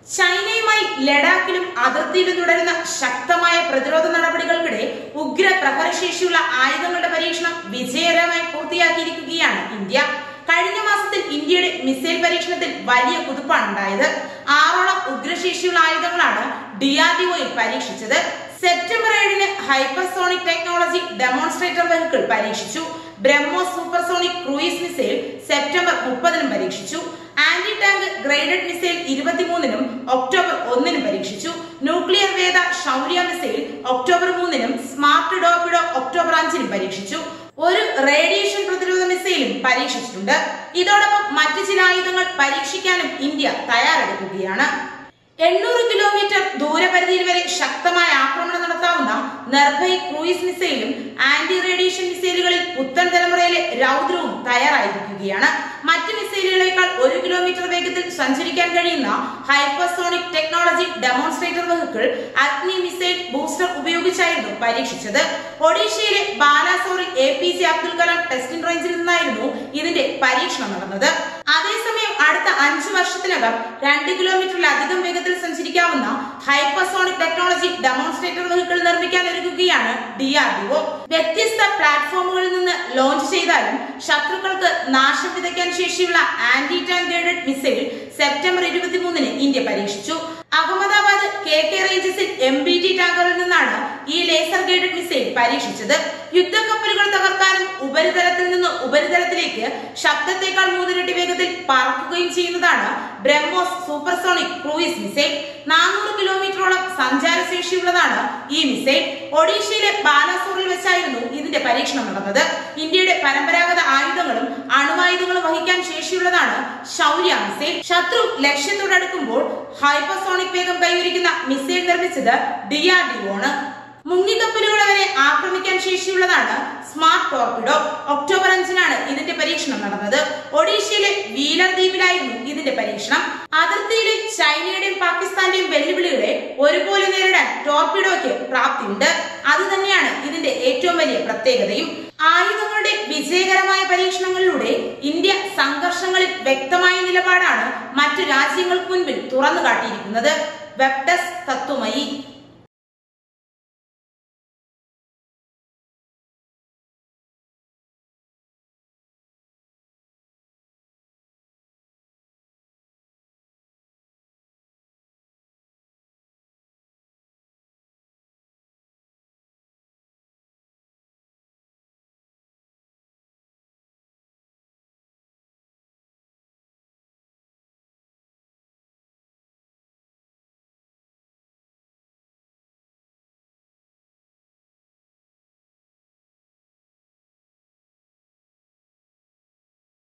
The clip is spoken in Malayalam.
ചൈനയുമായി ലഡാക്കിലും അതിർത്തിയിലും തുടരുന്ന ശക്തമായ പ്രതിരോധ നടപടികൾക്കിടെ ഉഗ്ര പ്രഹരശേഷിയുള്ള ആയുധങ്ങളുടെ പരീക്ഷണം വിജയകരമായി പൂർത്തിയാക്കിയിരിക്കുകയാണ് ഇന്ത്യ കഴിഞ്ഞ മാസത്തിൽ ഇന്ത്യയുടെ മിസൈൽ പരീക്ഷണത്തിൽ വലിയ കുതിപ്പാണ് ഉണ്ടായത് ആറോളം ഉഗ്രശേഷിയുള്ള ആയുധങ്ങളാണ് ഡിആർഡിഒയിൽ പരീക്ഷിച്ചത് സെപ്റ്റംബർ ഏഴിന് ഹൈപ്പർസോണിക് ടെക്നോളജി ഡെമോൺസ്ട്രേറ്റർ വെഹിക്കിൾ പരീക്ഷിച്ചു BrahMos supersonic cruise missile September മുപ്പതിനും പരീക്ഷിച്ചു ആന്റി ടാങ്ക് ഗ്രേഡഡ് മിസൈൽ ഇരുപത്തിമൂന്നിനും ഒക്ടോബർ ഒന്നിനും പരീക്ഷിച്ചു ന്യൂക്ലിയർ വേദ ശൗര്യ മിസൈൽ ഒക്ടോബർ മൂന്നിനും സ്മാർട്ട് ഡോപ്പിഡോ ഒക്ടോബർ അഞ്ചിനും പരീക്ഷിച്ചു ഒരു റേഡിയേഷൻ പ്രതിരോധ മിസൈലും പരീക്ഷിച്ചിട്ടുണ്ട് ഇതോടൊപ്പം മറ്റു ചില ആയുധങ്ങൾ പരീക്ഷിക്കാനും ഇന്ത്യ തയ്യാറെടുക്കുകയാണ് എണ്ണൂറ് കിലോമീറ്റർ ദൂരപരിധിയിൽ വരെ ശക്തമായ ആക്രമണം നടത്താവുന്ന നിർഭയ് ക്രൂയിസ് മിസൈലും ആന്റി റേഡിയേഷൻ മിസൈലുകളിൽ പുത്തൻ തലമുറയിലെ രൗദ്രവും തയ്യാറായിരിക്കുകയാണ് മറ്റ് മിസൈലുകളേക്കാൾ ഒരു കിലോമീറ്റർ വേഗത്തിൽ സഞ്ചരിക്കാൻ കഴിയുന്ന hypersonic technology demonstrator vehicle Agni missile booster ഉപയോഗിച്ചായിരുന്നു പരീക്ഷിച്ചത് ഒഡീഷയിലെ ബാലാസോറിൽ A P J Abdul Kalam testing റേഞ്ചിൽ നിന്നായിരുന്നു ഇതിന്റെ പരീക്ഷണം നടന്നത് അതേസമയം അടുത്ത അഞ്ചു വർഷത്തിനകം രണ്ട് കിലോമീറ്ററിലധികം വേഗത്തിൽ സഞ്ചരിക്കാവുന്ന ഹൈപ്പർസോണിക് ടെക്നോളജി ഡെമോൺസ്ട്രേറ്റർ വെഹിക്കിൾ നിർമ്മിക്കാൻ ഒരുങ്ങുകയാണ് ഡിആർഡിഒ വ്യത്യസ്ത പ്ലാറ്റ്ഫോമുകളിൽ നിന്ന് ലോഞ്ച് ചെയ്താലും ശത്രുക്കൾക്ക് നാശം വിതയ്ക്കാൻ ശേഷിയുള്ള anti tank guided missile September ഇരുപത്തിമൂന്നിന് ഇന്ത്യ പരീക്ഷിച്ചു അഹമ്മദാബാദ് കെ കെ റേഞ്ചസിൽ എം ബി ടി ടാങ്കറിൽ നിന്നാണ് ഈ ലേസർ ഗൈഡഡ് മിസൈൽ പരീക്ഷിച്ചത് യുദ്ധക്കപ്പലുകൾ തകർക്കാനും ഉപരിതലത്തിൽ നിന്ന് ഉപരിതലത്തിലേക്ക് ശബ്ദത്തെക്കാൾ മൂന്നിരട്ടി വേഗത്തിൽ പറക്കുകയും ചെയ്യുന്നതാണ് ബ്രഹ്മോസ് സൂപ്പർസോണിക് ക്രൂയിസ് മിസൈൽ നാനൂറ് കിലോമീറ്ററോളം സഞ്ചാരശേഷിയുള്ളതാണ് ഈ മിസൈൽ ഒഡീഷയിലെ ബാലാസോറിൽ വെച്ചായിരുന്നു ഇതിന്റെ പരീക്ഷണം നടന്നത് ഇന്ത്യയുടെ പരമ്പരാഗത ആയുധങ്ങളും അണുവായുധങ്ങളും വഹിക്കാൻ ശേഷിയുള്ളതാണ് ശൗര്യ മിസൈൽ ശത്രു ലക്ഷ്യത്തോടടുക്കുമ്പോൾ ഹൈപ്പർസോണിക് വേഗം കൈവരിക്കുന്ന മിസൈൽ നിർമ്മിച്ചത് ഡിആർഡിഒ ആണ് മുങ്ങിക്കപ്പലുകളെ വരെ ആക്രമിക്കാൻ ശേഷിയുള്ളതാണ് സ്മാർട്ട് ടോർപിഡോ ഒക്ടോബർ അഞ്ചിനാണ് ഇതിന്റെ പരീക്ഷണം നടന്നത് ഒഡീഷയിലെ വീലർ ദ്വീപിലായിരുന്നു ഇതിന്റെ പരീക്ഷണം അതിർത്തിയിലെ ചൈനയുടെയും പാകിസ്ഥാന്റെയും വെല്ലുവിളികളെ ഒരുപോലെ നേരിടാൻ ടോർപിഡോയ്ക്ക് പ്രാപ്തിയുണ്ട് അത് തന്നെയാണ് ഇതിന്റെ ഏറ്റവും വലിയ പ്രത്യേകതയും ആയുധങ്ങളുടെ വിജയകരമായ പരീക്ഷണങ്ങളിലൂടെ ഇന്ത്യ സംഘർഷങ്ങളിൽ വ്യക്തമായ നിലപാടാണ് മറ്റു രാജ്യങ്ങൾക്ക് മുൻപിൽ തുറന്നു കാട്ടിയിരിക്കുന്നത് വെബ് ഡെസ്ക് തത്വമയി